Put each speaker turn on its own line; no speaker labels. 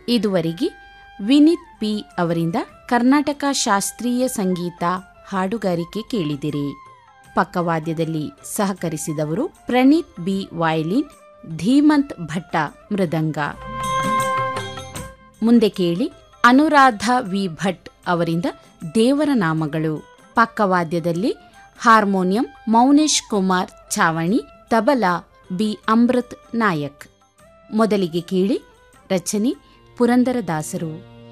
ಇದುವರೆಗೆ ವಿನಿತ್ ಪಿ ಅವರಿಂದ ಕರ್ನಾಟಕ ಶಾಸ್ತ್ರೀಯ ಸಂಗೀತ ಹಾಡುಗಾರಿಕೆ ಕೇಳಿದಿರಿ ಪಕ್ಕವಾದ್ಯದಲ್ಲಿ ಸಹಕರಿಸಿದವರು ಪ್ರಣೀತ್ ಬಿ ವಾಯ್ಲಿನ್ ಧೀಮಂತ್ ಭಟ್ಟ ಮೃದಂಗ ಮುಂದೆ ಕೇಳಿ ಅನುರಾಧ ವಿ ಭಟ್ ಅವರಿಂದ ದೇವರ ನಾಮಗಳು ಪಕ್ಕವಾದ್ಯದಲ್ಲಿ ಹಾರ್ಮೋನಿಯಂ ಮೌನೇಶ್ ಕುಮಾರ್ ಛಾವಣಿ ತಬಲಾ ಬಿ ಅಮೃತ್ ನಾಯಕ್ ಮೊದಲಿಗೆ ಕೇಳಿ ರಚನೆ ಪುರಂದರದಾಸರು